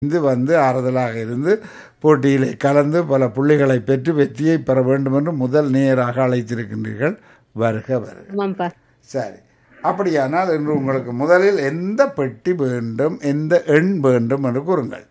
இது வந்து ஆறுதலாக இருந்து போட்டியிலே கலந்து பல புள்ளிகளை பெற்று வெற்றியை பெற வேண்டும் என்று முதல் நேராக அழைத்திருக்கின்றீர்கள் வருக வருக ஆமாம்ப்பா சரி அப்படியானால் இன்று உங்களுக்கு முதலில் எந்த பெட்டி வேண்டும் எந்த எண் வேண்டும் என்று கூறுங்கள்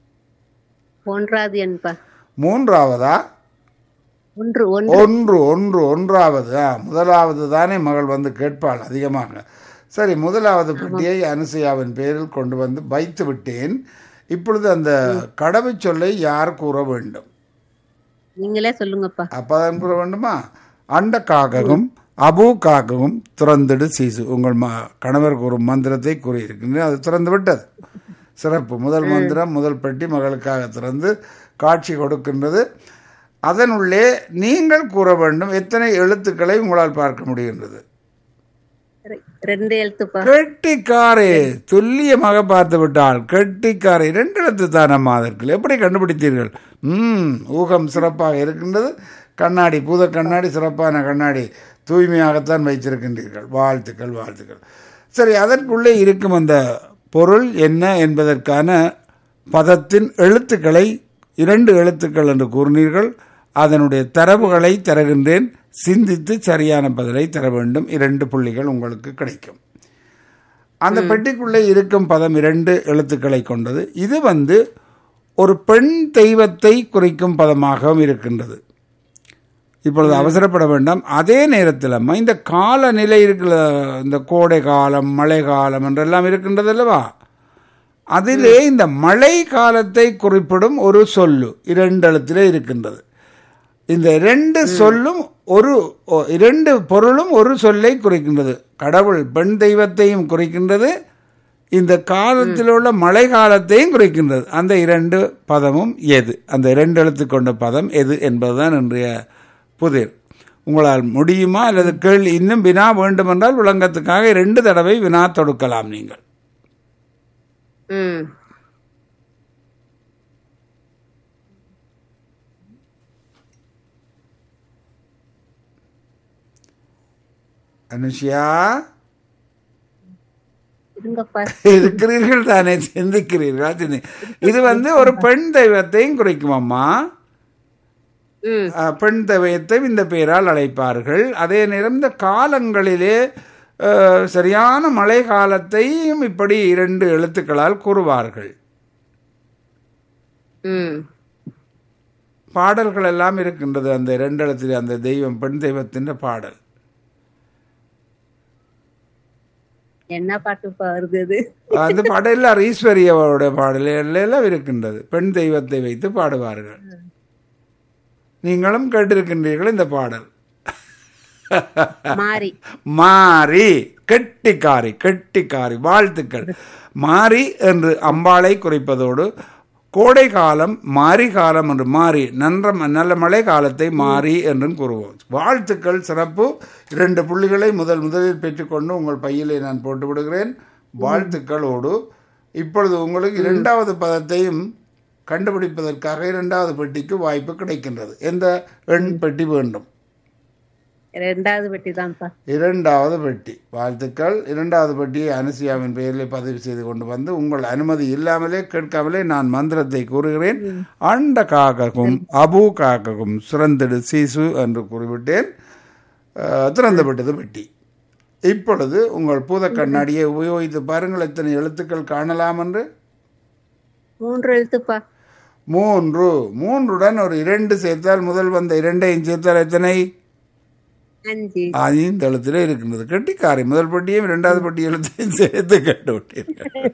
ஒன்றாவது என்பா மூன்றாவதா ஒன்று ஒன்று ஒன்று ஒன்று ஒன்றாவது ஆ முதலாவது தானே மகள் வந்து கேட்பாள் அதிகமாக சரி முதலாவது பெட்டியை அனுசையாவின் பேரில் கொண்டு வந்து வைத்து விட்டேன் இப்பொழுது அந்த கடவுச் சொல்லை யார் கூற வேண்டும் நீங்களே சொல்லுங்கப்பா அப்பதான் கூற வேண்டுமா அண்டக்காகவும் அபூக்காகவும் திறந்திடு சீசு உங்கள் ம கணவர் கூறும் மந்திரத்தை கூறியிருக்கின்றேன் அது திறந்து விட்டது சிறப்பு முதல் மந்திரம் முதல் பெட்டி மகளுக்காக திறந்து காட்சி கொடுக்கின்றது அதனுள்ளே நீங்கள் கூற வேண்டும் எத்தனை எழுத்துக்களை உங்களால் பார்க்க முடிகின்றது ரெ- ரெண்டு எழுத்துப்பா கெட்டிக்காரே துல்லியமாக பார்த்து விட்டால் கெட்டிக்காரே இரண்டு எழுத்து தானம்மா அதற்கு எப்படி கண்டுபிடித்தீர்கள் ம் ஊகம் சிறப்பாக இருக்கின்றது கண்ணாடி பூத கண்ணாடி சிறப்பான கண்ணாடி தூய்மையாகத்தான் வைத்திருக்கின்றீர்கள் வாழ்த்துக்கள் வாழ்த்துக்கள் சரி அதற்குள்ளே இருக்கும் அந்த பொருள் என்ன என்பதற்கான பதத்தின் எழுத்துக்களை இரண்டு எழுத்துக்கள் என்று கூறினீர்கள் அதனுடைய தரவுகளை தருகின்றேன் சிந்தித்து சரியான பதிலை தர வேண்டும் இரண்டு புள்ளிகள் உங்களுக்கு கிடைக்கும் அந்த பெட்டிக்குள்ளே இருக்கும் பதம் இரண்டு எழுத்துக்களை கொண்டது இது வந்து ஒரு பெண் தெய்வத்தை குறிக்கும் பதமாகவும் இருக்கின்றது இப்பொழுது அவசரப்பட வேண்டாம் அதே நேரத்தில் அம்மா இந்த காலநிலை இருக்கிற இந்த கோடை காலம் மழை காலம் என்றெல்லாம் இருக்கின்றது அல்லவா அதிலே இந்த மழை காலத்தை குறிப்பிடும் ஒரு சொல்லு இரண்டு எழுத்திலே இருக்கின்றது இந்த இரண்டு சொல்லும் ஒரு ஒ- இரண்டு பொருளும் ஒரு சொல்லை குறிக்கின்றது கடவுள் பெண் தெய்வத்தையும் குறிக்கின்றது இந்த காலத்தில் உள்ள மழை காலத்தையும் குறிக்கின்றது அந்த இரண்டு பதமும் எது அந்த இரண்டு எழுத்து கொண்ட பதம் எது என்பதுதான் இன்றைய புதிர் உங்களால் முடியுமா அல்லது கேள்வி இன்னும் வினா வேண்டுமென்றால் விளங்கத்துக்காக இரண்டு தடவை வினா தொடுக்கலாம் நீங்கள் ம் அனுஷியா இருங்கப்பா இருக்கிறீர்கள் தானே சிந்திக்கிறீர்களா சிந்தி இது வந்து ஒரு பெண் தெய்வத்தையும் குறிக்கும் அம்மா ம் அஹ், பெண் தெய்வத்தை இந்த பெயரால் அழைப்பார்கள் அதே நேரம் இந்த காலங்களிலே அஹ், சரியான மழை காலத்தையும் இப்படி இரண்டு எழுத்துக்களால் கூறுவார்கள் ம் பாடல்கள் எல்லாம் இருக்கின்றது அந்த இரண்டு எழுத்தில் அந்த தெய்வம் பெண் தெய்வத்தின் பாடல் என்ன பாட்டுப்பா வருது அது அந்த பாடலில் ஈஸ்வரியோட பாடல் எல்லாம் இருக்கின்றது பெண் தெய்வத்தை வைத்து பாடுவார்கள் நீங்களும் கேட்டிருக்கின்றீர்கள் இந்த பாடல் மாறி மாறி கெட்டிக்காரி கெட்டிக்காரி வாழ்த்துக்கள் மாறி என்று அம்பாளை குறிப்பதோடு கோடை காலம் மாரி காலம் என்று மாறி நன்ற நல்ல மழை காலத்தை மாறி என்றும் கூறுவோம் வாழ்த்துக்கள் சிறப்பு இரண்டு புள்ளிகளை முதல் முதலில் பெற்றுக்கொண்டு உங்கள் பையிலே நான் போட்டு விடுகிறேன் வாழ்த்துக்களோடு இப்பொழுது உங்களுக்கு இரண்டாவது பதத்தையும் கண்டுபிடிப்பதற்காக இரண்டாவது பெட்டிக்கு வாய்ப்பு கிடைக்கின்றது எந்த எண் பெட்டி வேண்டும் ரெண்டாவது பெட்டி தான்ப்பா இரண்டாவது பெட்டி வாழ்த்துக்கள் இரண்டாவது பெட்டியை அனுசியாவின் பெயரில் பதிவு செய்து கொண்டு வந்து உங்கள் அனுமதி இல்லாமலே கேட்காமலே நான் மந்திரத்தை கூறுகிறேன் அண்ட காக்ககும் அபு காக்ககும் சுரந்திடு சீசு என்று கூறிவிட்டேன் அஹ், திறந்து விட்டது பெட்டி இப்பொழுது உங்கள் பூத கண்ணாடியை உபயோகித்து பாருங்கள் எத்தனை எழுத்துக்கள் காணலாம் என்று மூன்று எழுத்துப்பா மூன்று மூன்றுடன் ஒரு இரண்டு சேர்த்தால் முதல் வந்த இரண்டையும் சேர்த்தால் எத்தனை அஞ்சு ஐந்து எழுத்துல இருக்கின்றது கெட்டிக்காரி முதல் பட்டியும் இரண்டாவது பட்டி எழுத்தையும் சேர்த்து கண்டு விட்டீர்கள்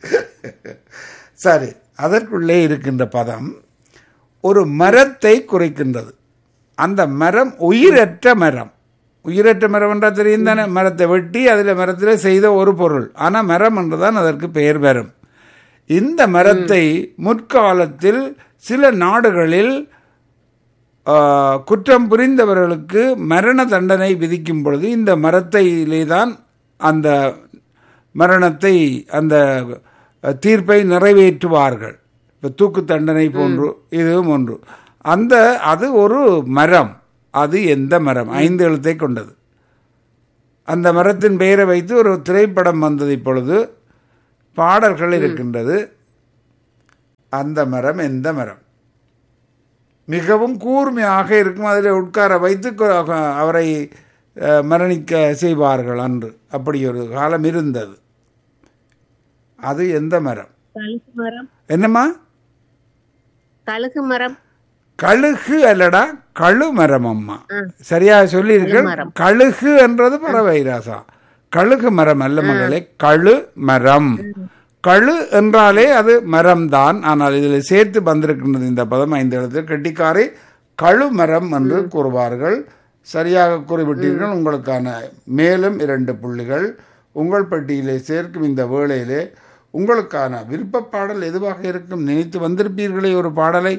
சரி அதற்குள்ளே இருக்கின்ற பதம் ஒரு மரத்தை குறிக்கின்றது அந்த மரம் உயிரற்ற மரம் உயிரற்ற மரம் என்றால் தெரியும் தானே மரத்தை வெட்டி அதில் மரத்தில் செய்த ஒரு பொருள் ஆனால் மரம் என்றுதான் அதற்கு பெயர் வரும் இந்த மரத்தை முற்காலத்தில் சில நாடுகளில் ஆ, குற்றம் புரிந்தவர்களுக்கு மரண தண்டனை விதிக்கும் பொழுது இந்த மரத்திலே தான் அந்த மரணத்தை அந்த தீர்ப்பை நிறைவேற்றுவார்கள் இப்போ தூக்கு தண்டனை போன்று இதுவும் ஒன்று அந்த அது ஒரு மரம் அது எந்த மரம் ஐந்து எழுத்தை கொண்டது அந்த மரத்தின் பெயரை வைத்து ஒரு திரைப்படம் வந்தது இப்பொழுது பாடல்கள் இருக்கின்றது அந்த மரம் எந்த மரம் மிகவும் கூர்மையாக இருக்கும் அதில் உட்கார வைத்து கொ- அவரை அஹ், மரணிக்க செய்வார்கள் அன்று அப்படி ஒரு காலம் இருந்தது அது எந்த மரம் கழுகு மரம் என்னம்மா கழுகு மரம் கழுகு அல்லடா கழு மரம் அம்மா ஆ. சரியா சொல்லியிருக்கேன் கழுமரம். கழுகு என்றது பறவை ராசா கழுகு மரம் அல்ல மகளே கழு மரம் கழு என்றாலே அது மரம்தான் ஆனால் இதில் சேர்த்து வந்திருக்கின்றது இந்த பதம் ஐந்து எழுத்து கெட்டிக்காரை கழு மரம் என்று கூறுவார்கள் சரியாக கூறிவிட்டீர்கள் உங்களுக்கான மேலும் இரண்டு புள்ளிகள் உங்கள் பட்டியலை சேர்க்கும் இந்த வேளையிலே உங்களுக்கான விருப்ப பாடல் எதுவாக இருக்கும் நினைத்து வந்திருப்பீர்களே ஒரு பாடலை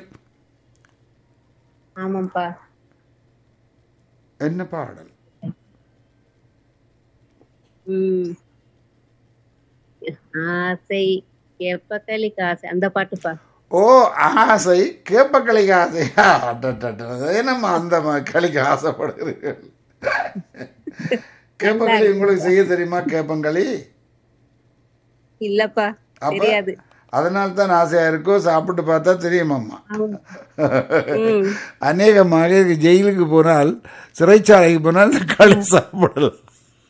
ஆமாப்பா என்ன பாடல் ம் ஆசை எப்பக்களி காசை அந்த பாட்டுப்பா ஓ ஆசை கேப்பக்களிக்கு ஆசையா அடடடட. என்னம்மா அந்த ம- களிக்கு ஆசைப்படுகிறீர்கள் கேப்பக்களி உங்களுக்கு செய்ய தெரியுமா கேப்பங்களி இல்லப்பா அப்ப? தெரியாது அதனால தான் ஆசையா இருக்கோ சாப்பிட்டு பார்த்தா தெரியுமாம்மா ம் அநேகமாக ஜெயிலுக்கு போனால் சிறைச்சாலைக்கு போனால் இந்த களி சாப்பிடலாம்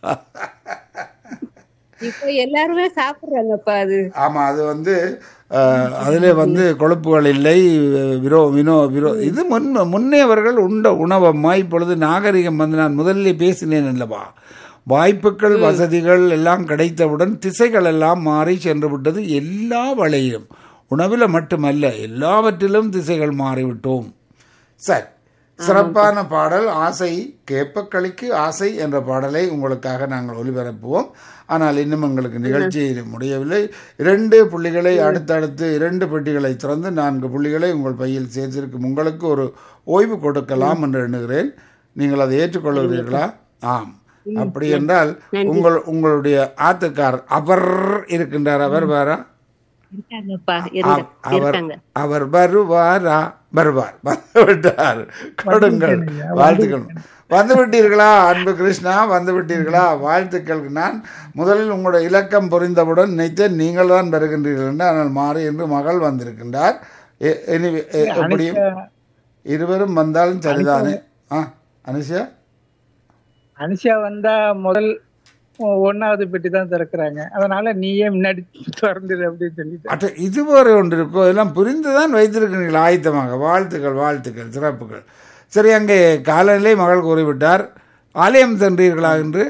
இப்போ எல்லாருமே சாப்பிடுறாங்கப்பா அது ஆமா அது வந்து அஹ், அதிலே வந்து கொழுப்புகள் இல்லை விரோ வினோ விரோ இது முன் முன்னே அவர்கள் உண்ட உணவம்மா இப்பொழுது நாகரிகம் வந்து நான் முதல்ல பேசினேன் அல்லவா வாய்ப்புகள் வசதிகள் எல்லாம் கிடைத்தவுடன் திசைகள் எல்லாம் மாறி சென்று விட்டது எல்லா வழியிலும் உணவில் மட்டுமல்ல எல்லாவற்றிலும் திசைகள் மாறிவிட்டோம் சரி சிறப்பான பாடல் ஆசை கேப்பக்களிக்கு ஆசை என்ற பாடலை உங்களுக்காக நாங்கள் ஒலிபரப்புவோம் ஆனால் இன்னும் எங்களுக்கு நிகழ்ச்சி முடியவில்லை இரண்டு புள்ளிகளை அடுத்தடுத்து இரண்டு பெட்டிகளை திறந்து நான்கு புள்ளிகளை உங்கள் பையில் சேர்த்திருக்கும் உங்களுக்கு ஒரு ஓய்வு கொடுக்கலாம் என்று எண்ணுகிறேன் நீங்கள் அதை ஏற்றுக்கொள்கிறீர்களா ஆம் அப்படி என்றால் உங்கள் உங்களுடைய ஆத்துக்கார் அவர் இருக்கின்றார் அவர் வேறா இருக்காங்கப்பா இருங்க அவர் இருக்காங்க அவர் வருவாரா வருவார் வந்து விட்டார் கொடுங்கள் வாழ்த்துக்கள் வந்து விட்டீர்களா அன்பு கிருஷ்ணா வந்து விட்டீர்களா வாழ்த்துக்கள் நான் முதலில் உங்களுடைய இலக்கம் புரிந்தவுடன் நினைத்தேன் நீங்கள் தான் வருகின்றீர்கள் என்று ஆனால் மாறி என்று மகள் வந்திருக்கின்றார் எ- anyway, எ- எப்படியும் இருவரும் வந்தாலும் சரிதானே ஆ அனுஷியா அனுஷா வந்தா முதல் ஒ- ஒண்ணாவது பெட்டி தான் திறக்கிறாங்க அதனால நீயே முன்னாடி திறந்துரு அப்படின்னு சொல்லிட்டு அட்ட இது வேறு ஒன்று இருக்கோ எல்லாம் புரிந்துதான் வைத்திருக்கிறீர்கள் ஆயத்தமாக வாழ்த்துக்கள் வாழ்த்துக்கள் சிறப்புகள் சரி அங்கே காலையிலே மகள் கூறிவிட்டார் ஆலயம் சென்றீர்களா என்று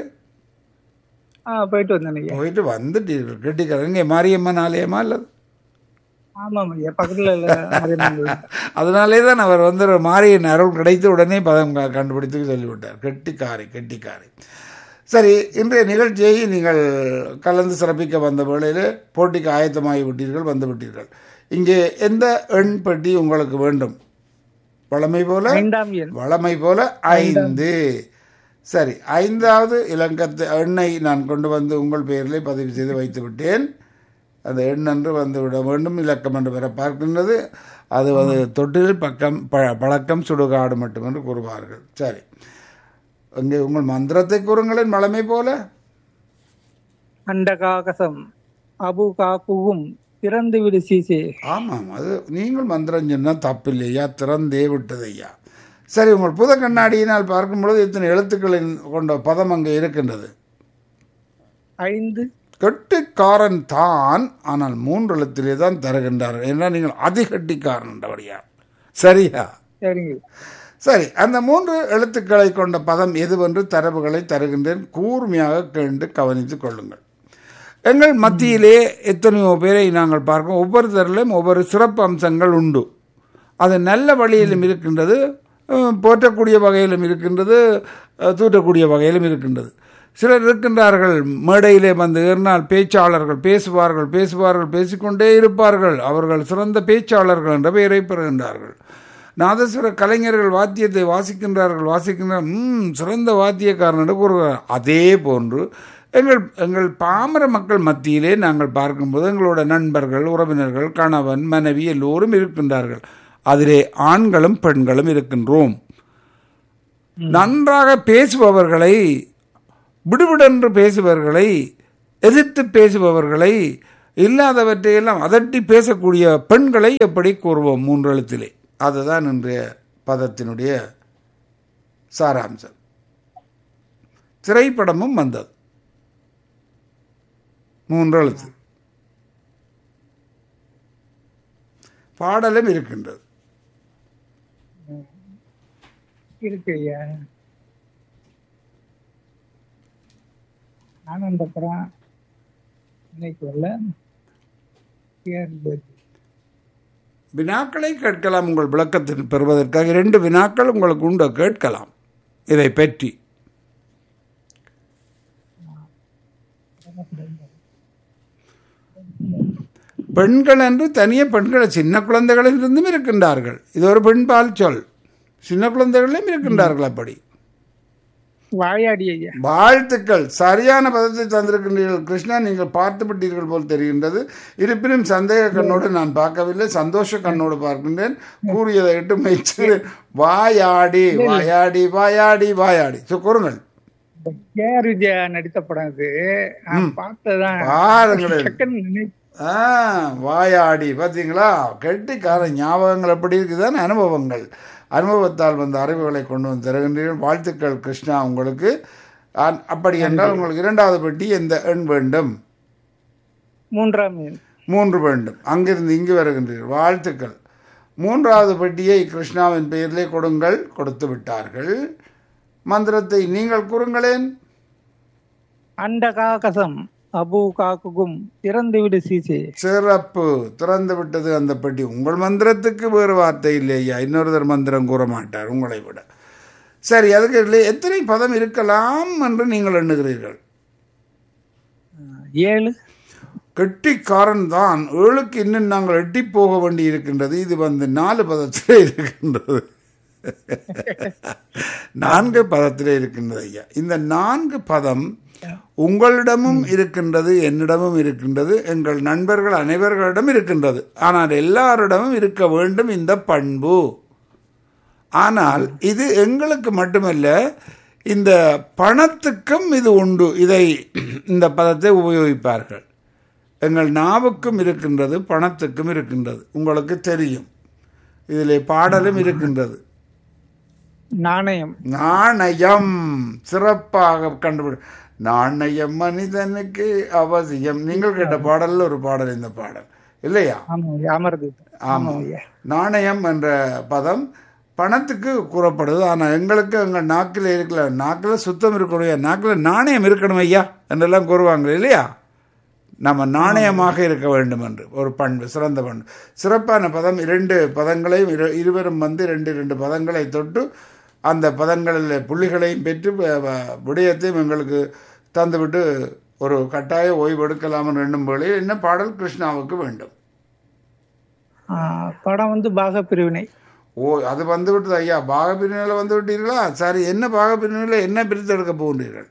ஆஹ் போயிட்டு வந்தேன் ஐயா போயிட்டு வந்துட்டீர்கள் கெட்டிக்கார இங்கே மாரியம்மன் ஆலயமா அல்லது ஆமாம் ஐயா பக்கத்துல இல்ல மாரியம்மன் கோயில். அதனாலே தான் அவர் வந்து ஒரு மாரியன் அருள் கிடைத்த உடனே பதம் க- கண்டுபிடித்து சொல்லிவிட்டார் கெட்டிக்காரி கெட்டிக்காரி சரி இன்றைய நிகழ்ச்சியை நீங்கள் கலந்து சிறப்பிக்க வந்த வேளையில் போட்டிக்கு ஆயத்தமாகி விட்டீர்கள் வந்து விட்டீர்கள் இங்கே எந்த எண் பெட்டி உங்களுக்கு வேண்டும் வழமை போல ஐந்தாம் எண் வளமை போல ஐந்து சரி ஐந்தாவது இலங்கத்து எண்ணை நான் கொண்டு வந்து உங்கள் பெயரிலே பதிவு செய்து வைத்து விட்டேன் அந்த எண் என்று வந்து விட வேண்டும் இலக்கம் என்று பெற பார்க்கின்றது அது வந்து தொட்டில் பக்கம் ப பழக்கம் சுடுகாடு மட்டும் என்று கூறுவார்கள் சரி அங்கே உங்கள் மந்திரத்தை கூறுங்களேன் வளமை போல அண்டகாகசம் அபு காக்குவும் திறந்து விடு சீசே ஆமாம் அது நீங்கள் மந்திரம் சொன்னால் தப்பில்லையா திறந்தே விட்டது ஐயா சரி உங்கள் புத கண்ணாடியினால் பார்க்கும் பொழுது இத்தனை எழுத்துக்களின் கொண்ட பதம் அங்கே இருக்கின்றது ஐந்து கெட்டிக்காரன் தான் ஆனால் மூன்று எழுத்திலே தான் தருகின்றார் ஏன்னா நீங்கள் அதிகட்டிக்காரன் என்றபடியா சரியா சரிங்க சரி அந்த மூன்று எழுத்துக்களை கொண்ட பதம் எதுவென்று தரவுகளை தருகின்றேன் கூர்மையாக கேண்டு கவனித்துக் கொள்ளுங்கள் எங்கள் மத்தியிலே எத்தனையோ பேரை நாங்கள் பார்க்கிறோம் ஒவ்வொருத்தரிலும் ஒவ்வொரு சிறப்பு அம்சங்கள் உண்டு அது நல்ல வழியிலும் இருக்கின்றது அஹ், போற்றக்கூடிய வகையிலும் இருக்கின்றது அஹ், தூற்றக்கூடிய வகையிலும் இருக்கின்றது சிலர் இருக்கின்றார்கள் மேடையிலே வந்து ஏறினால் பேச்சாளர்கள் பேசுவார்கள் பேசுவார்கள் பேசிக்கொண்டே இருப்பார்கள் அவர்கள் சிறந்த பேச்சாளர்கள் என்ற பெயரை பெறுகின்றார்கள் நாதஸ்வர கலைஞர்கள் வாத்தியத்தை வாசிக்கின்றார்கள் வாசிக்கின்றார் ம் சிறந்த வாத்தியக்காரன் என்று கூறுகிறார் அதே போன்று எங்கள் எங்கள் பாமர மக்கள் மத்தியிலே நாங்கள் பார்க்கும்போது எங்களோட நண்பர்கள் உறவினர்கள் கணவன் மனைவி எல்லோரும் இருக்கின்றார்கள் அதிலே ஆண்களும் பெண்களும் இருக்கின்றோம் நன்றாக பேசுபவர்களை விடுவிடென்று பேசுபவர்களை எதிர்த்து பேசுபவர்களை இல்லாதவற்றையெல்லாம் அதட்டி பேசக்கூடிய பெண்களை எப்படி கூறுவோம் மூன்று எழுத்திலே அதுதான் இன்றைய பதத்தினுடைய சாராம்சம் திரைப்படமும் வந்தது மூன்று எழுத்து பாடலும் இருக்கின்றது இருக்கு ஐயா நானும் அந்த படம் இன்னைக்கு வரல கேரள வினாக்களை கேட்கலாம் உங்கள் விளக்கத்தில் பெறுவதற்காக இரண்டு வினாக்கள் உங்களுக்கு உண்டு கேட்கலாம் இதை பற்றி பெண்கள் என்று தனியே பெண்கள் சின்ன குழந்தைகளிலிருந்தும் இருக்கின்றார்கள் இது ஒரு பெண் பால் சொல் சின்ன குழந்தைகளிலும் இருக்கின்றார்கள் அப்படி வாயாடி ஐயா வாழ்த்துக்கள் சரியான பதத்தை தந்திருக்கின்றீர்கள் கிருஷ்ணா நீங்கள் பார்த்து விட்டீர்கள் போல் தெரிகின்றது இருப்பினும் சந்தேக கண்ணோடு நான் பார்க்கவில்லை சந்தோஷ கண்ணோடு பார்க்கின்றேன் கூறியதை இட்டு மைச்சு வாயாடி வாயாடி வாயாடி வாயாடி சோ, கூறுங்கள் இந்த கே ஆர் விஜயா நடித்த படம் இது நான் பார்த்ததான் பாருங்களேன் டக்குன்னு நினை- ஆ வாயாடி பார்த்தீங்களா கெட்டிக்கார ஞாபகங்கள் எப்படி இருக்குதானே அனுபவங்கள் அனுபவத்தால் வந்த அறிவுகளை கொண்டு வந்து தருகின்றீர்கள் வாழ்த்துக்கள் கிருஷ்ணா உங்களுக்கு ஆ- அப்படி என்றால் உங்களுக்கு இரண்டாவது பெட்டி எந்த எண் வேண்டும் மூன்றாம் எண் மூன்று வேண்டும் அங்கிருந்து இங்கு வருகின்றீர்கள் வாழ்த்துக்கள் மூன்றாவது பெட்டியை கிருஷ்ணாவின் பெயரிலே கொடுங்கள் கொடுத்து விட்டார்கள் மந்திரத்தை நீங்கள் கூறுங்களேன் அண்ட காகசம் அபு காக்குகும் திறந்து விடு சீசே சிறப்பு திறந்து விட்டது அந்த பெட்டி உங்கள் மந்திரத்துக்கு வேறு வார்த்தை இல்லையா இன்னொருத்தர் மந்திரம் கூற மாட்டார் உங்களை விட சரி அதுக்கு இல்லை எத்தனை பதம் இருக்கலாம் என்று நீங்கள் எண்ணுகிறீர்கள் ஏழு கெட்டிக்காரன் தான் ஏழுக்கு இன்னும் நாங்கள் எட்டி போக வேண்டி இருக்கின்றது இது வந்து நாலு பதத்திலே இருக்கின்றது நான்கு பதத்திலே இருக்கின்றது ஐயா இந்த நான்கு பதம் உங்களிடமும் இருக்கின்றது என்னிடமும் இருக்கின்றது எங்கள் நண்பர்கள் அனைவர்களிடம் இருக்கின்றது ஆனால் எல்லாரிடமும் இருக்க வேண்டும் இந்த பண்பு ஆனால் இது எங்களுக்கு மட்டுமல்ல இந்த பணத்துக்கும் இது உண்டு இதை இந்த பதத்தை உபயோகிப்பார்கள் எங்கள் நாவுக்கும் இருக்கின்றது பணத்துக்கும் இருக்கின்றது உங்களுக்கு தெரியும் இதிலே பாடலும் இருக்கின்றது நாணயம் நாணயம் சிறப்பாக கண்டுபிடி நாணயம் மனிதனுக்கு அவசியம் நீங்கள் கேட்ட பாடல்ல ஒரு பாடல் இந்த பாடல் இல்லையா ஆமா ஐயா, அமர்து ஆமா ஐயா. நாணயம் என்ற பதம் பணத்துக்கு கூறப்படுது ஆனால் எங்களுக்கு எங்கள் நாக்கில் இருக்கல நாக்கில் சுத்தம் இருக்கணும் நாக்கில் நாணயம் இருக்கணும் ஐயா என்றெல்லாம் கூறுவாங்க இல்லையா நம்ம நாணயமாக இருக்க வேண்டும் என்று ஒரு பண்பு சிறந்த பண்பு சிறப்பான பதம் இரண்டு பதங்களையும் இரு- இருவரும் வந்து இரண்டு இரண்டு பதங்களை தொட்டு அந்த பதங்களில் புள்ளிகளையும் பெற்று வ- வ- விடயத்தையும் எங்களுக்கு தந்துவிட்டு ஒரு கட்டாய ஓய்வு எடுக்கலாம்னு எண்ணும் வேளையில் என்ன பாடல் கிருஷ்ணாவுக்கு வேண்டும் ஆ, படம் வந்து பாக பிரிவினை ஓ அது வந்து விட்டது ஐயா பாகப்பிரிவினையில் வந்து விட்டீர்களா சரி என்ன பாகப்பிரிவினையில் என்ன பிரித்து எடுக்க போகின்றீர்கள்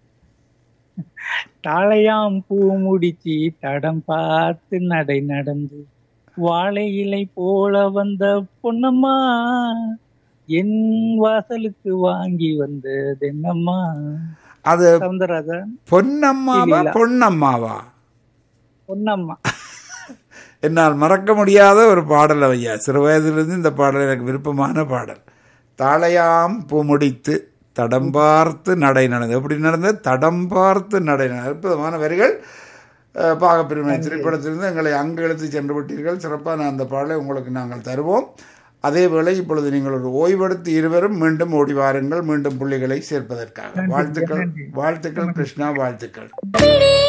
தாளையாம் பூ முடிச்சி தடம் பார்த்து நடை நடந்து வாழை இலை போல வந்த பொன்னம்மா என் வாசலுக்கு வாங்கி வந்தது என்னம்மா அது சவுந்தரராஜன் பொன்னம்மாவா இல்ல. பொன்னம்மாவா பொன்னம்மா என்னால் மறக்க முடியாத ஒரு பாடல் ஐயா சிறு வயதிலிருந்து இந்த பாடல் எனக்கு விருப்பமான பாடல் தாளையாம் பூமுடித்து தடம் பார்த்து நடை நடந்தது எப்படி நடந்தது தடம் பார்த்து நடை நடந்தது அற்புதமான வரிகள் அஹ், பாகப்பிரிவினை திரைப்படத்திலிருந்து எங்களை அங்கு இழுத்து சென்று விட்டீர்கள் சிறப்பான அந்த பாடலை உங்களுக்கு நாங்கள் தருவோம் அதேவேளை இப்பொழுது நீங்கள் ஒரு ஓய்வெடுத்து இருவரும் மீண்டும் ஓடி வாருங்கள் மீண்டும் புள்ளிகளை சேர்ப்பதற்காக வாழ்த்துக்கள் வாழ்த்துக்கள் கிருஷ்ணா வாழ்த்துக்கள்